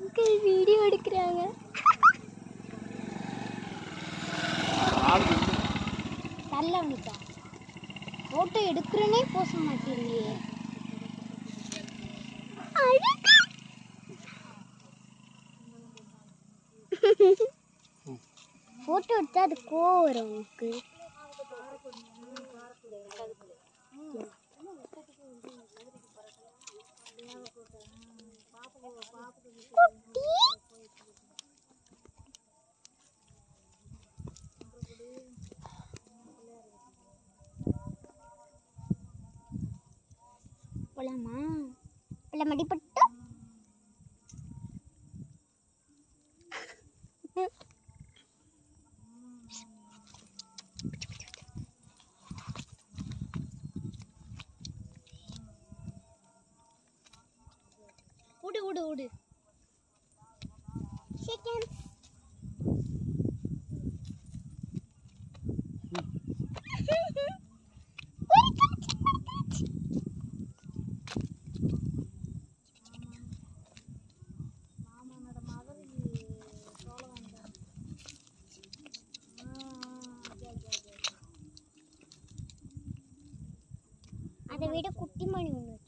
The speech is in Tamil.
அங்கிள் வீடியோ எடுக்கிறாங்க நல்லவனுக்கா ஃபோட்டோ எடுக்கிறேனே போச மாட்டேங்கிறியே ஃபோட்டோ எடுத்தா அது கோவம் வரும் உனக்கு குட்டி போலாமா போலாம் அடிப்பட்டு ஓடு ஓடு ஓடு செகண்ட்ஸ் அதை விட குட்டி மணி ஒன்று